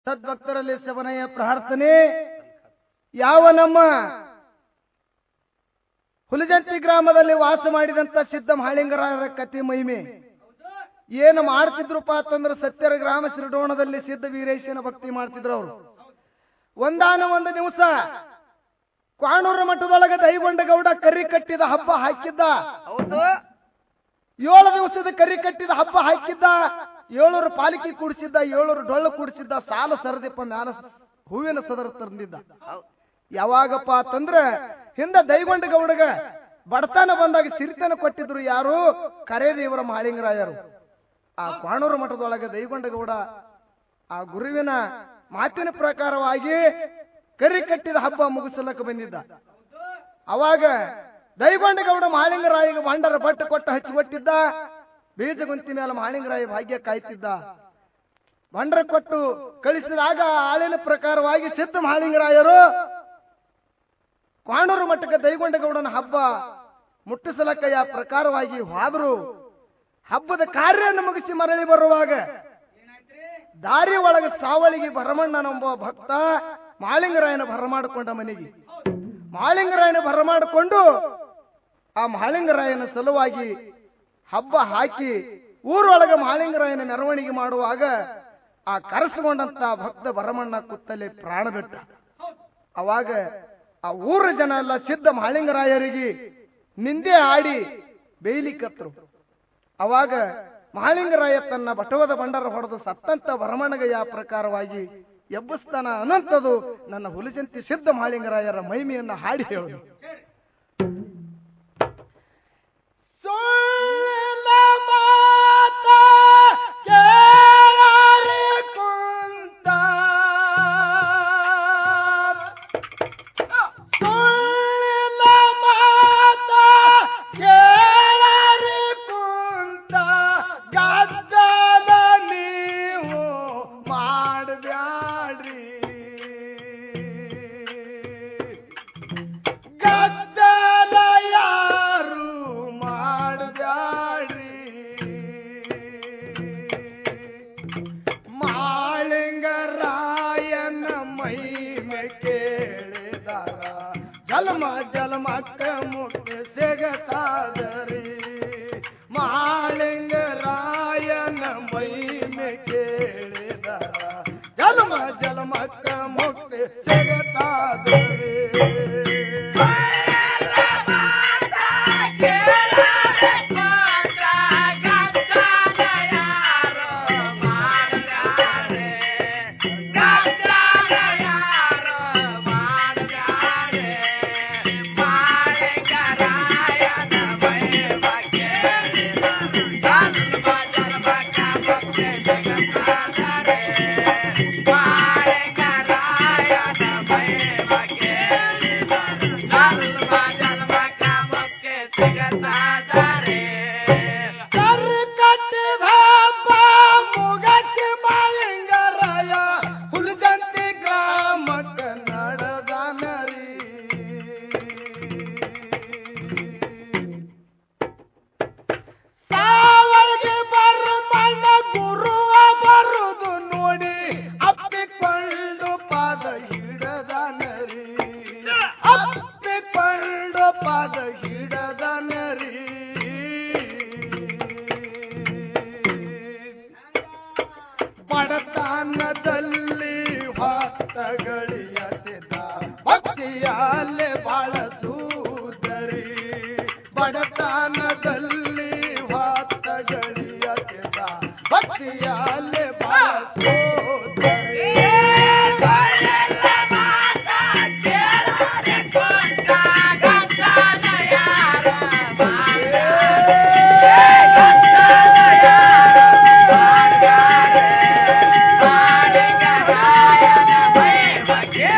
ಸದ್ಭಕ್ತರಲ್ಲಿ ಸವನೆಯ ಪ್ರಾರ್ಥನೆ ಯಾವ ನಮ್ಮ ಹುಲಜಂತಿ ಗ್ರಾಮದಲ್ಲಿ ವಾಸ ಮಾಡಿದಂತ ಸಿದ್ಧ ಮಹಾಳಿಂಗರಾಯರ ಕತಿ ಮಹಿಮೆ ಏನು ಮಾಡ್ತಿದ್ರುಪ್ಪ ಅಂತಂದ್ರೆ ಸತ್ಯರ ಗ್ರಾಮ ಸಿರಿಡೋಣದಲ್ಲಿ ಸಿದ್ಧ ವೀರೇಶನ ಭಕ್ತಿ ಮಾಡ್ತಿದ್ರು ಅವರು ಒಂದಾನ ಒಂದು ದಿವಸ ಕ್ವಾಣೂರ ಮಠದೊಳಗೆ ದೈಗೊಂಡ ಗೌಡ ಕರಿ ಕಟ್ಟಿದ ಹಬ್ಬ ಹಾಕಿದ್ದ ಹೌದು ಏಳು ದಿವಸದ ಕರಿ ಕಟ್ಟಿದ ಹಬ್ಬ ಹಾಕಿದ್ದ ಏಳೂರು ಪಾಲಿಕೆ ಕೂಡಿಸಿದ್ದ ಏಳೂರು ಡೊಳ್ಳು ಕೂಡಿಸಿದ್ದ ಸಾಲ ಸರದಿಪ್ಪ ಮ್ಯಾಲ ಹೂವಿನ ಸದರ ತಂದಿದ್ದ ಹೌದ್. ಯಾವಾಗಪ್ಪ ಅಂತಂದ್ರೆ ಹಿಂದೆ ದೈಗೊಂಡ ಗೌಡಗ ಬಡತನ ಬಂದಾಗ ಸಿರಿತನ ಕೊಟ್ಟಿದ್ರು ಯಾರು ಕರೇದೇವರ ಮಹಾಲಿಂಗರಾಯರು ಆ ಕ್ವಾಣೂರು ಮಠದೊಳಗೆ ದೈಗೊಂಡ ಗೌಡ ಆ ಗುರುವಿನ ಮಾತಿನ ಪ್ರಕಾರವಾಗಿ ಕರಿ ಕಟ್ಟಿದ ಹಬ್ಬ ಮುಗಿಸಲಕ್ಕೆ ಬಂದಿದ್ದ ಅವಾಗ ದೈಗೊಂಡಗೌಡ ಮಹಾಲಿಂಗರಾಯಿಗೆ ಬಂಡರ ಬಟ್ಟು ಕೊಟ್ಟು ಹಚ್ಚಿ ಕೊಟ್ಟಿದ್ದ ಬೀಜ ಗುಂತಿ ಮೇಲೆ ಮಹಾಲಿಂಗರಾಯ ಭಾಗ್ಯ ಕಾಯ್ತಿದ್ದ ಬಂಡರ ಕೊಟ್ಟು ಕಳಿಸಿದಾಗ ಆಳಿನ ಪ್ರಕಾರವಾಗಿ ಸಿದ್ಧ ಮಹಾಲಿಂಗರಾಯರು ಕ್ವಾಣೂರು ಮಠಕ್ಕೆ ದೈಗೊಂಡಗೌಡನ ಹಬ್ಬ ಮುಟ್ಟಿಸಲಕ್ಕಯ್ಯ ಪ್ರಕಾರವಾಗಿ ಹೋದ್ರು ಹಬ್ಬದ ಕಾರ್ಯವನ್ನು ಮುಗಿಸಿ ಮರಳಿ ಬರುವಾಗ ದಾರಿ ಒಳಗೆ ಸಾವಳಿಗೆ ಭರಮಣ್ಣನೆಂಬ ಭಕ್ತ ಮಾಳಿಂಗರಾಯನ ಬರಮಾಡಿಕೊಂಡ ಮನೆಗೆ ಮಾಳಿಂಗರಾಯನ ಬರಮಾಡಿಕೊಂಡು ಆ ಮಹಾಲಿಂಗರಾಯನ ಸಲುವಾಗಿ ಹಬ್ಬ ಹಾಕಿ ಊರೊಳಗೆ ಮಹಾಲಿಂಗರಾಯನ ಮೆರವಣಿಗೆ ಮಾಡುವಾಗ ಆ ಕರೆಸಿಕೊಂಡಂತ ಭಕ್ತ ಭರಮಣ್ಣ ಕುತ್ತಲೆ ಪ್ರಾಣ ಬಿಟ್ಟ ಅವಾಗ ಆ ಊರ ಜನ ಎಲ್ಲ ಸಿದ್ಧ ಮಹಾಲಿಂಗರಾಯರಿಗೆ ನಿಂದೆ ಆಡಿ ಬೇಯ್ಲಿಕ್ಕತ್ರು ಅವಾಗ ಮಹಾಲಿಂಗರಾಯ ತನ್ನ ಬಟವದ ಬಂಡರ ಹೊಡೆದು ಸತ್ತಂತ ಭರಮಣಗಯ ಪ್ರಕಾರವಾಗಿ ಎಬ್ಬಿಸ್ತಾನ ಅನಂತದು ನನ್ನ ಹುಲಿಜಂತಿ ಸಿದ್ಧ ಮಹಾಲಿಂಗರಾಯರ ಮಹಿಮೆಯನ್ನ ಹಾಡಿ ಹೇಳುದು ಸುಳ್ಳ ಮಾತ ಕೇಳಾರೆ ಕುಂತ ಸುಳ್ಳ ಮಾತ ಕೇಳಾರೆ ಕುಂತ ಗದ್ದಲ ನೀವು ಮಾಡಬ್ಯಾಡ್ರಿ ಗದ್ದಲ ಯಾರು ಮಾಡಬ್ಯಾಡ್ರಿ ಮಾಳಿಂಗರಾಯನ ಮಹಿಮೆ ಕೇಳಿದಾರ ಜನ್ಮ ಜನ್ಮಕ್ಕ ಮುಕ್ತಿ ಸಿಗತಾದರಿ ಮಾಳಿಂಗರಾಯನ ಮಹಿಮೆ ಕೇಳಿದಾರ ಜನ್ಮ ಜನ್ಮಕ್ಕ ಮುಕ್ತಿ ಸಿಗತಾದರಿ ಕಟ್ಟಿದ ಹಬ್ಬ ಮುಗಸಿ ಮಾಳಿಂಗರಾಯ ಹುಲಿದಂತಿ ಗ್ರಾಮಕ್ಕ ನಡೆದನರಿ ಸಾವಳಿಗೆ ಬರಮಣ್ಣ ಗುರುವ ಬರುದು ನೋಡಿ ಅಪ್ಪಿಕೊಂಡು ಪಾದ ಹಿಡದನರಿ ಅಪ್ಪಿಕೊಂಡು ಪಾದ ಹಿಡದನರಿ ಬಡತನದಲ್ಲಿ ಹೊತ್ತಗಳಿಯತಿದ್ದ ಭಕ್ತಿಯಲ್ಲೇ ಬಾಳಸೂದರಿ ಬಡತನದಲ್ಲಿ ಹೊತ್ತಗಳಿಯತಿದ್ದ ಭಕ್ತಿಯಲ್ಲೇ ಬಾಳಸೂದರಿ Yeah.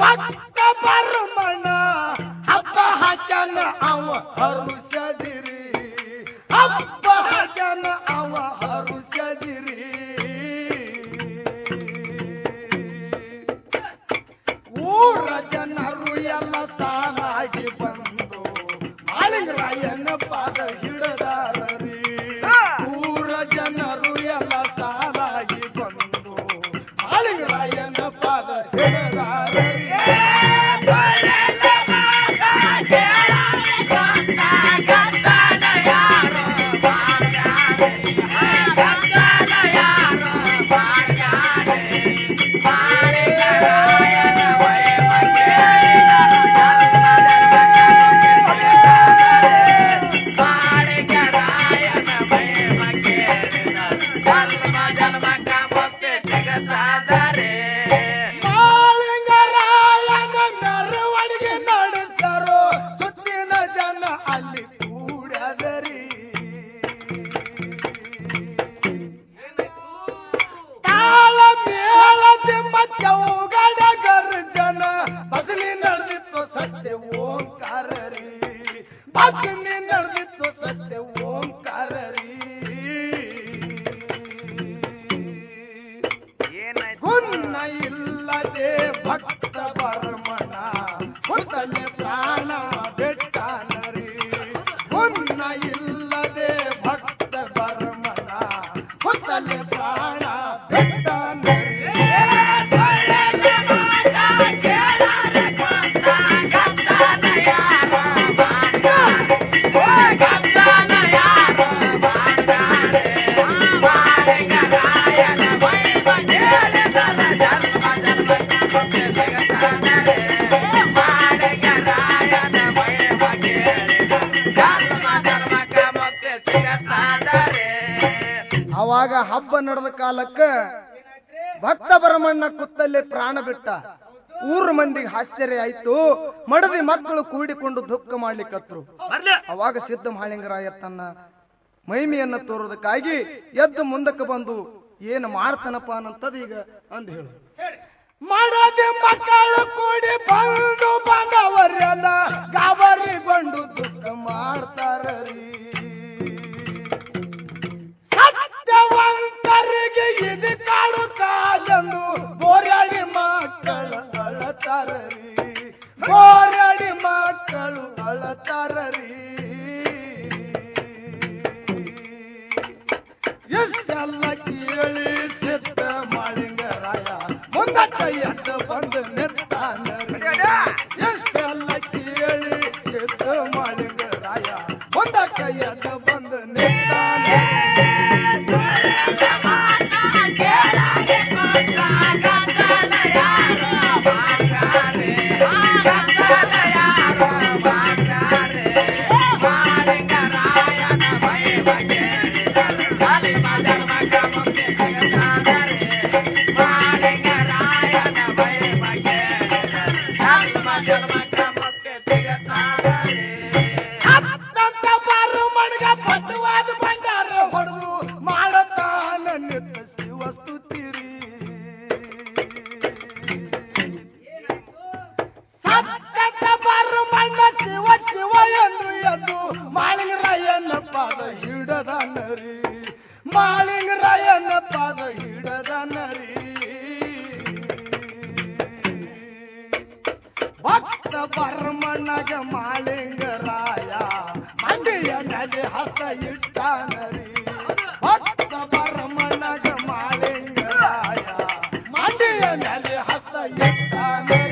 ಭಕ್ತ ಬರ್ಮಣ ಹಬ್ಬ ಹಜನ ಅವ ಹರುಷದಿರಿ ಹಬ್ಬ ಹಜನ ಅವ ಹರುಷದಿರಿ ಊರ ಜನರು ಎಲ್ಲ ಸಾಲಾಗಿ ಬಂದು ಮಾಳಿಂಗರಾಯನ ಪಾದ ಹಿಡದಾರರಿ ಊರ ಜನರು ಎಲ್ಲ ಸಾಲಾಗಿ ಬಂದು ಮಾಳಿಂಗರಾಯನ ಪಾದ ಹಿಡದಾರರಿ ಮಾಳಿಂಗರಾಯನ ಮೆರವಣಿಗೆ ನಡೆಸರು ಸುತ್ತಿನ ಜನ ಅಲ್ಲಿ ಕೂಡದರಿ ತಾಳ ಮೇಳ ತಿಮ್ಮ ಚೌಗಡ ಗರ್ಜನ ಬದಲಿ ನಡೆದಿತ್ತು ಸತ್ಯ ಓಂಕಾರ ರೀ ಬದಲಿ ನಡೆದಿತ್ತು ಸತ್ಯ ಓಂಕಾರ ರೀ ಹುನ್ನ ಇಲ್ಲದೆ ಭಕ್ತ ಬರ್ಮಣ ಹುತ್ತಲೆ ಪ್ರಾಣ ಬೆಟ್ಟನರಿ ಹುನ್ನ ಇಲ್ಲದೆ ಭಕ್ತ ಬರ್ಮಣ ಹುತ್ತಲೆ ಪ್ರಾಣ ಬೆಟ್ಟನರಿ ಅವಾಗ ಹಬ್ಬ ನಡೆದ ಕಾಲಕ್ಕ ಭಕ್ತ ಬರಮಣ್ಣ ಕುತ್ತಲ್ಲೇ ಪ್ರಾಣ ಬಿಟ್ಟ ಊರು ಮಂದಿಗೆ ಆಶ್ಚರ್ಯ ಆಯ್ತು ಮಡದಿ ಮಕ್ಕಳು ಕೂಡಿಕೊಂಡು ದುಃಖ ಮಾಡ್ಲಿಕ್ಕತ್ರು ಅವಾಗ ಸಿದ್ಧ ಮಹಾಲಿಂಗರಾಯ ತನ್ನ ಮಹಿಮೆಯನ್ನ ತೋರೋದಕ್ಕಾಗಿ ಎದ್ದು ಮುಂದಕ್ಕೆ ಬಂದು ಏನು ಮಾಡ್ತಾನಪ್ಪ ಅನ್ನಂತದ್ ಈಗ ಅಂದ್ ಹೇಳು ಮಾಡದೆ ಮಕ್ಕಳು ಕೂಡಿ ಬಂದು ಬಂದವರೆಲ್ಲ ಗಾಬರಿಗೊಂಡು ದುಃಖ ಮಾಡ್ತಾರೀ ಸತ್ಯವಂತರಿಗೆ ಇದು ಕಾಡು ಕಾಲಂದು ಬೋರಾಡಿ ಮಕ್ಕಳು ಅಳತಾರರಿ ಬೋರಾಡಿ ಮಕ್ಕಳು ಅಳತಾರರಿ ಎಷ್ಟೆಲ್ಲ ಕೇಳಿ ಸಿದ್ಧ ಮಾಳಿಂಗರಾಯ ಮುಂದಟ್ಟ ಎದ್ದು ಬಂದು ನಿತ್ತಾನರಿ ಎಷ್ಟೆಲ್ಲ ಕೇಳಿ ಸಿದ್ಧ ಮಾಳಿಂಗರಾಯ ಮುಂದಟ್ಟ ಎದ್ದು ಬಂದು ನಿತ್ತಾನರಿ ಅತ್ತಂತ ಬಾರು ಮಣಗ ಪಟುವಾದ ಭಂಡಾರ ಹೊಡೆದು ಮಾಡತಾನ ನಿತ್ತ ಶಿವಸ್ತುತಿರಿ ಸತ್ತಂತ ಬಾರು ಮಣ್ಣ ಶಿವ ಶಿವ ಎಂದು ಎಂದು ಮಾಳಿಂಗರಾಯನ ಪಾದ ಹಿಡದನರಿ ಮಾಳಿಂಗರಾಯನ ಪಾದ ಹಿಡದನರಿ ಭಕ್ತ ಬರ್ಮಣ್ಣಗ ಮಾಳಿಂಗರಾಯ ಮಂಡಿಯ ಮೇಲೆ ಹಸ ಇಟ್ಟಾನರಿ ಭಕ್ತ ಬರ್ಮಣ್ಣಗ ಮಾಳಿಂಗರಾಯ ಮಂಡಿಯ ಮೇಲೆ ಹಸ ಇಟ್ಟಾನರಿ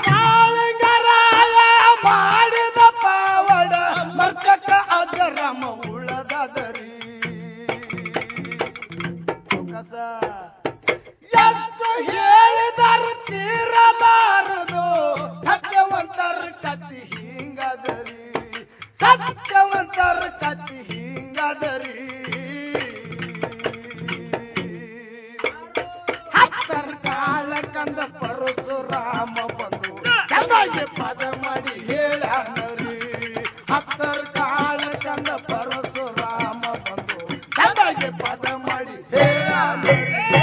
ಮಾಳಿಂಗರಾಯ ಮಾಡಿದ ಪಾವಡ ಮರ್ಕಕ ಅಗ್ರಮ ಸತ್ಯವಂತರ ಕತ್ತಿ ಹಿಂಗದರಿ ಹತ್ತರ ಕಾಲ ಕಂದ ಪರಶುರಾಮ ಬಂದು ಚೆನ್ನಾಗಿ ಪದ ಮಾಡಿ ಹೇಳನರಿ ಹತ್ತರ ಕಾಲ ಕಂದ ಪರಶುರಾಮ ಬಂದು ಚೆನ್ನಾಗಿ ಪದ ಮಾಡಿ ಹೇಳನರಿ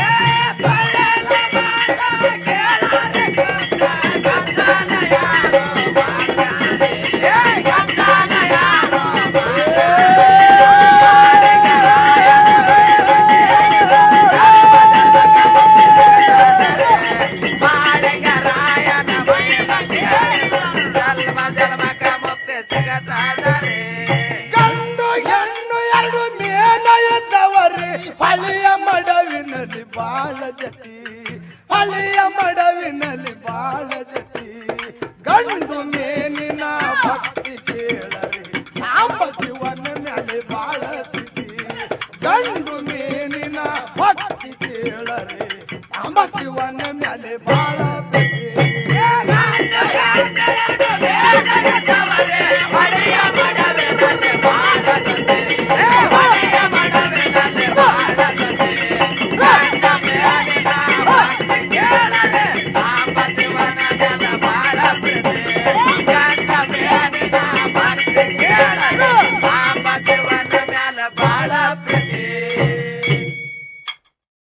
ಗಂಡು ಹೆಣ್ಣು ಎರಡು ಮೇನಯದವರೇ ಹಳೆಯ ಮಡವಿನಲ್ಲಿ ಬಾಳ ಜತಿ ಹಳೆಯ ಮಡವಿನಲ್ಲಿ ಬಾಳ ಜತಿ ಗಂಡು ಮೇನಿನ ಭಕ್ತಿ ಕೇಳರಿ ನಾಮ ಶಿವನ ಮೇಲೆ ಬಾಳ ಸ್ಥಿತಿ ಗಂಡು ಮೇನಿನ ಭಕ್ತಿ ಕೇಳರಿ ನಾಮ ಶಿವನ ಮೇಲೆ ಬಾಳ